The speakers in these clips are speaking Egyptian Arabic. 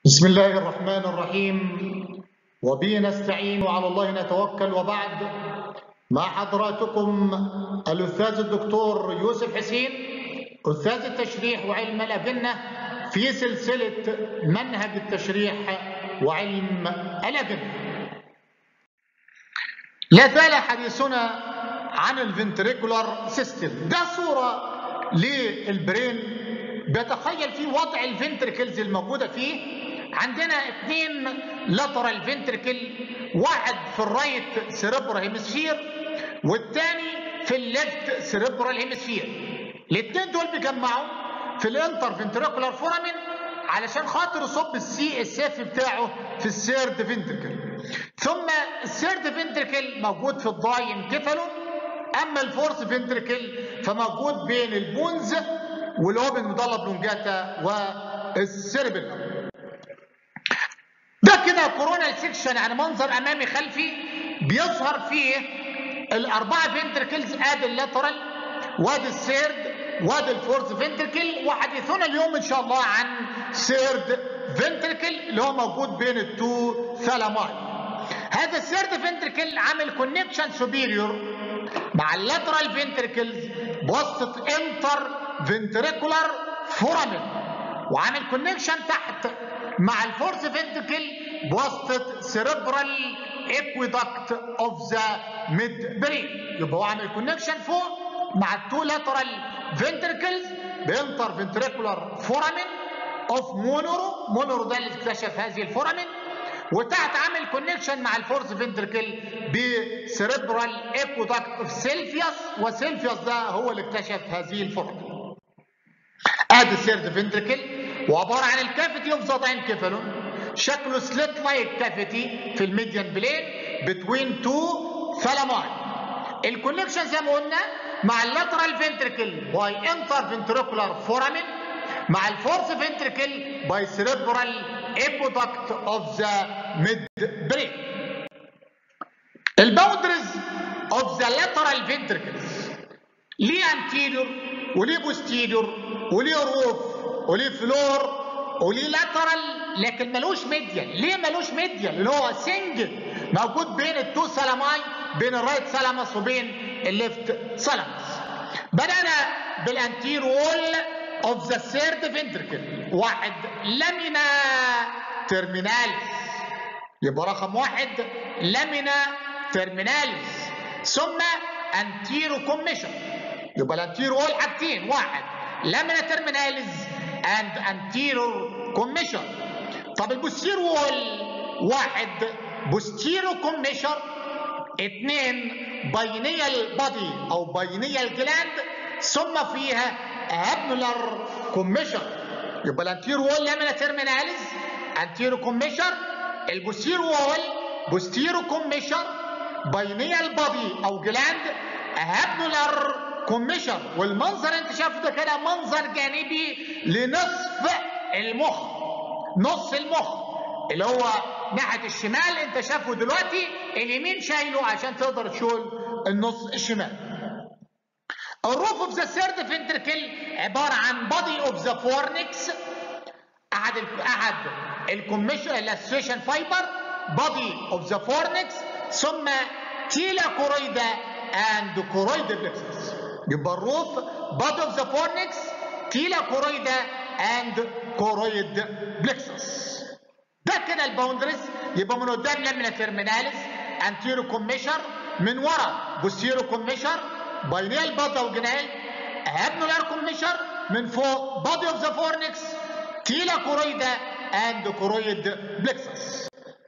بسم الله الرحمن الرحيم وبه نستعين وعلى الله نتوكل وبعد مع حضراتكم الأستاذ الدكتور يوسف حسين أستاذ التشريح وعلم الأجنة في سلسلة منهج التشريح وعلم الأجنة لا زال حديثنا عن الفنتريكولار سيستم ده صورة للبرين بيتخيل فيه وضع الفنتركلز الموجودة فيه عندنا اثنين لاترال فنتركل واحد في الرايت سيربرال هيمسفير والثاني في الليفت سيربرال هيمسفير الاثنين دول بيجمعوا في الانتر فنتريكولار فورامين علشان خاطر يصب السي اس اف بتاعه في السيرد فنتركل ثم السيرد فنتركل موجود في الضاي انكفالون اما الفورث فنتركل فموجود بين البونز والاوبن مضلب لونجاتا والسيربيلم ده كده كورونا سيكشن يعني منظر امامي خلفي بيظهر فيه الاربعه فنتركلز ادي اللاترال وادي السيرد وادي الفورث فنتركل وحديثنا اليوم ان شاء الله عن سيرد فنتركل اللي هو موجود بين التو ثالاماي هذا السيرد فنتركل عامل كونكشن سوبيريور مع اللاترال فنتركلز بواسطه انتر فنتريكولار فورامين وعامل كونكشن تحت مع الفورس فنتركل بواسطه سيربرال اكويدكت اوف ذا ميد برين يبقى هو عامل كونكشن فوق مع التو لاترال فنتركلز بانتر فنتريكولار فورامين اوف مونورو مونورو ده اللي اكتشف هذه الفورامين وتحت عامل كونكشن مع الفورس فنتركل بسيربرال اكويدكت اوف سيلفيوس وسيلفيوس ده هو اللي اكتشف هذه الفورامين ادي السيرد فنتركل وعباره عن الكافيتي اوف ذا انكفالون شكله سليت لايك كافيتي في الميديان بلين بتوين تو ثالاماي الكونكشن زي ما قلنا مع اللاترال فنتركل باي انتر فنتريكولار فورامين مع الفورث فنتركل باي سيربرال ايبودكت اوف ذا ميد برين الباوندرز اوف ذا لاترال فنتركلز ليه انتيريور وليه بوستيريور وليه روف وليه فلور وليه لاترال لكن ملوش ميديال ليه ملوش ميديال اللي هو سنجل موجود بين التو سلاماي بين الرايت سلامس وبين الليفت سلامس بدأنا بالانتير وول اوف ذا سيرد فنتركل واحد لامينا ترميناليس يبقى رقم واحد لامينا ترميناليس ثم انتيرو كوميشن يبقى الانتيرو وول حاجتين واحد لامينا ترميناليس اند انتيرو كوميشن طب البوستير وول واحد بوستيرو كوميشن اثنين باينيال بادي او باينيال جلاند ثم فيها هابنولار كوميشن يبقى الانتيرو وول لامينا ترميناليس انتيرو كوميشن البوستيرو وول بوستيرو كوميشن باينيال بادي او جلاند هابنولار كوميشن والمنظر انت شايفه ده كده منظر جانبي لنصف المخ نص المخ اللي هو ناحيه الشمال انت شايفه دلوقتي اليمين شايله عشان تقدر تشوف النص الشمال الروف اوف ذا سيرد فنتركل عباره عن بادي اوف ذا فورنكس احد ال احد الكوميشن الاسوشيشن فايبر بادي اوف ذا فورنكس ثم تيلا كورويدا اند كورويدا بلكسس يبقى الروف بادي اوف ذا فورنكس تيلا كورويدا اند كورويد بلكسس ده كده الباوندرز يبقى من قدام لامينا ترميناليس انتيرو كوميشر من ورا بوستيرو كوميشر باينيال بادا وجنال هابنولار كوميشر من فوق بادي اوف ذا فورنكس تيلا كورويدا اند كورويد بلكسس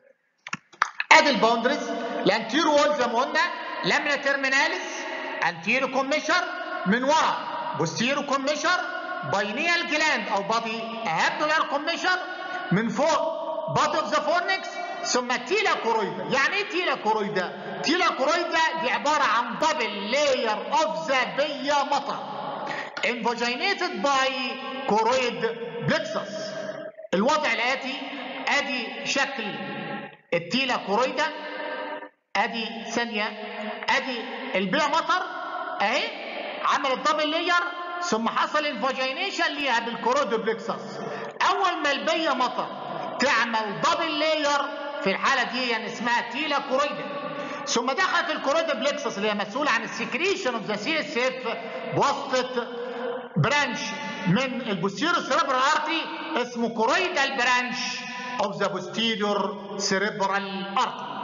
ادي الباوندرز الانتيرو وول زي ما قلنا لامينا ترميناليس انتيرو كوميشر من ورا بوستيرو كوميشر باينيال جلاند او بادي هابنولار كوميشر من فوق بادي اوف ذا فورنكس ثم تيلا كورويدا يعني ايه تيلا كورويدا تيلا كورويدا دي عباره عن دبل لاير اوف ذا بيا مطر انفاجينيتد باي كورويد بلكسس الوضع الاتي ادي شكل التيلا كورويدا ادي ثانيه ادي البيا مطر اهي عملت دبل لاير ثم حصل انفاجينيشن ليها بالكورويد بلكسس اول ما البيا مطر تعمل دبل لاير في الحاله دي يعني اسمها تيلا كورويدا ثم دخلت الكورويدا بلكسس اللي هي مسؤوله عن السكريشن اوف ذا سي اس اف بواسطه برانش من البوستيرو سيريبرال ارتري اسمه كورويدال برانش اوف ذا بوستيريور سيريبرال ارتري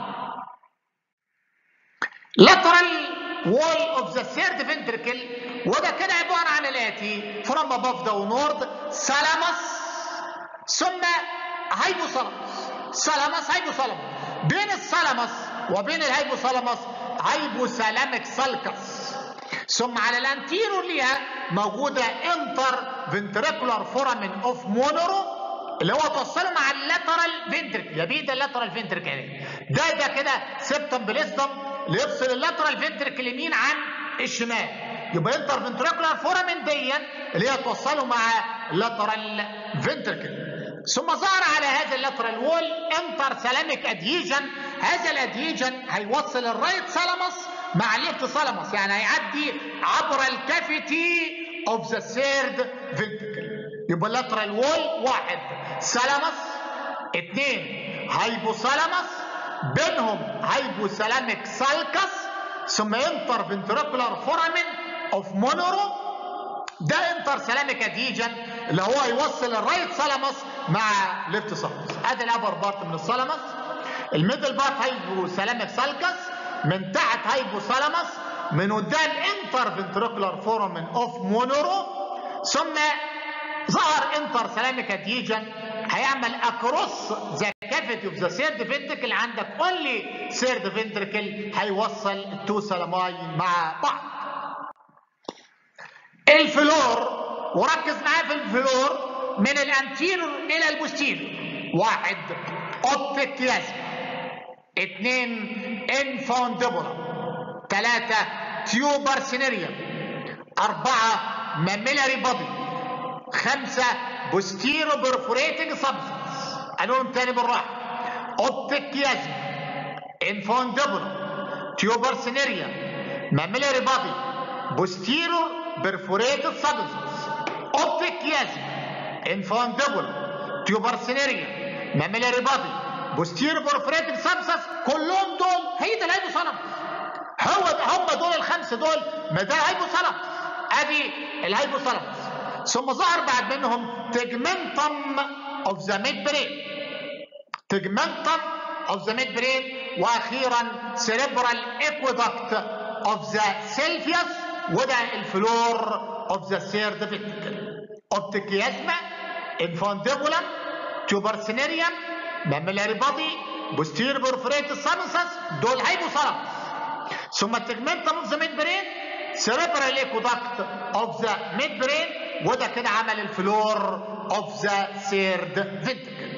lateral wall of the third ventricle وده كده عبارة عن الآتي from above downward ثالاموس ثم هايبوثالاموس ثالاموس هايبوثالاموس بين الثالاموس وبين الهايبوثالاموس هايبوثالاميك سالكس ثم على الانتيرور ليها موجودة انتر فنتريكولار فورامين اوف مونورو اللي هو توصله مع اللاترال فنتريكل يبيد اللاترال فنتريكل ده ده كده سيبتم بليستم اللي يفصل اللاترال فنتريكل اليمين عن الشمال يبقى انتر فنتريكولار فورامين دي اللي هي توصله مع اللاترال فنتريكل ثم ظهر على هذا اللاترال وول انتر سلاميك ادهيجن هذا الادهيجن هيوصل الرايت سالاموس مع الليفت سالاموس يعني هيعدي عبر الكافيتي اوف ذا سيرد فنتريكل يبقى اللاترال وول واحد سالاموس اثنين هايبوثالاموس بينهم هايبوثالاميك سالكس ثم انتر فنتريكولار فورامين اوف مونورو ده انتر سلاميك اديجن اللي هو يوصل الرايت سالاموس مع ليفت سالاموس ادي الابر بارت من السالاموس الميدل بارت هايبوثالاميك سالكس من تحت هايبوثالاموس من قدام انتر فنتريكولار فورامين اوف مونورو ثم ظهر انتر سلاميك اديجن هيعمل اكروس ذا كافيتي اوف ذا سيرد فنتركل عندك اونلي سيرد فنتركل هيوصل التو سلاماي مع بعض الفلور وركز معايا في الفلور من الانتيرور الى البوستيرور واحد اوبتيك ياسم اثنين انفوندبولا ثلاثة تيوبر سينيريوم أربعة ماميلاري بادي خمسة بوستيرو برفوريتنج سبستنس قالهم تاني بالراحة اوبتيك يازم انفوندبولا تيوبر سينيريوم ماميلاري بادي بوستيرو برفوريتد سبستنس اوبتيك يازم انفوندبولا تيوبر سينيريوم ماميلاري بادي بوستيرو برفوريتنج سبستنس كلهم دول هي ده الهايبوثالاموس هو ده هم دول الخمسه دول ما ده الهايبوثالاموس ادي الهايبوثالاموس ثم ظهر بعد منهم تجمنتم اوف ذا ميد برين تجمنتم اوف ذا ميد برين واخيرا سيريبرال اكويدكت اوف ذا سيلفيوس وده الفلور اوف ذا سيرد فيتيكل اوبتيكيازما انفونديبولم تيوبرسينيريوم ماميلاري بادي بوستير بورفريت سانسس دول هايبوثالاموس ثم التجمنتم اوف ذا ميد برين سيريبرال اكويدكت اوف ذا ميد برين وده كده عمل الفلور اوف ذا سيرد فنتركل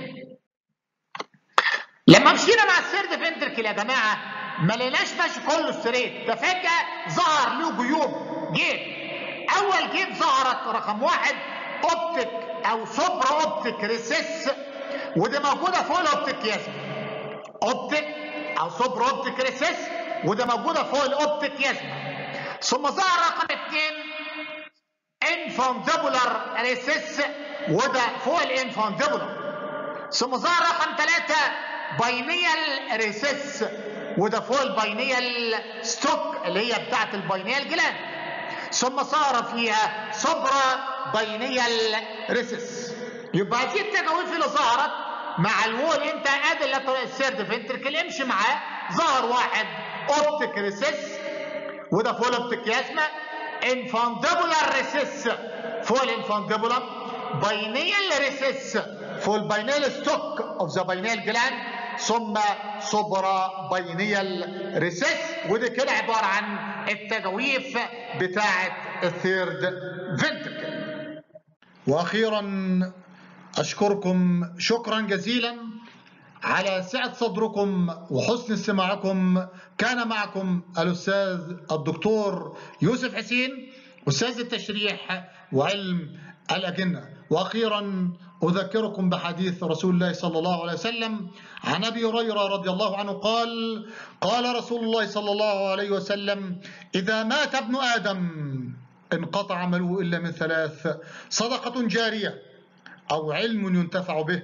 لما مشينا مع السيرد فنتركل يا جماعه ما لقيناش ماشي كله ستريت ده فجاه ظهر له جيوب جيب اول جيب ظهرت رقم واحد اوبتيك او سوبرا اوبتيك ريسيس ودي موجوده فوق الاوبتيك ياسم اوبتيك او سوبرا اوبتيك ريسيس وده موجوده فوق الاوبتيك ياسم ثم ظهر رقم اثنين انفوندبولار ريسيس وده فوق الانفوندبولار ثم ظهر رقم ثلاثة باينيال ريسيس وده فوق الباينيال ستوك اللي هي بتاعت الباينيال جلاند ثم صار فيها صبرة باينيال ريسيس يبقى دي التجاويف اللي ظهرت مع الوول انت قابل السيرد فنتركل امشي معاه ظهر واحد اوبتيك ريسيس وده فوق الاوبتيك ياسما انفاندبولار ريسيس فوق الانفاندبولار باينيال ريسيس فوق الباينيال ستوك اوف ذا باينيال جلاند ثم سوبرا باينيال ريسيس ودي كده عباره عن التجويف بتاعه الثيرد فنتركل واخيرا اشكركم شكرا جزيلا على سعة صدركم وحسن استماعكم كان معكم الأستاذ الدكتور يوسف حسين أستاذ التشريح وعلم الأجنة وأخيرا أذكركم بحديث رسول الله صلى الله عليه وسلم عن أبي هريرة رضي الله عنه قال قال رسول الله صلى الله عليه وسلم إذا مات ابن آدم انقطع عمله إلا من ثلاث صدقة جارية أو علم ينتفع به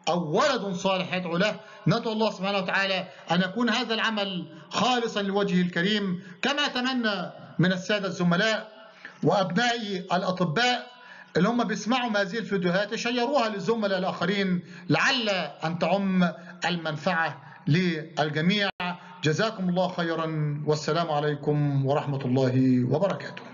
أو ولد صالح يدعو له ندعو الله سبحانه وتعالى أن يكون هذا العمل خالصا لوجهه الكريم كما أتمنى من السادة الزملاء وأبنائي الأطباء اللي هم بيسمعوا هذه الفيديوهات يشيروها للزملاء الآخرين لعل أن تعم المنفعة للجميع جزاكم الله خيرا والسلام عليكم ورحمة الله وبركاته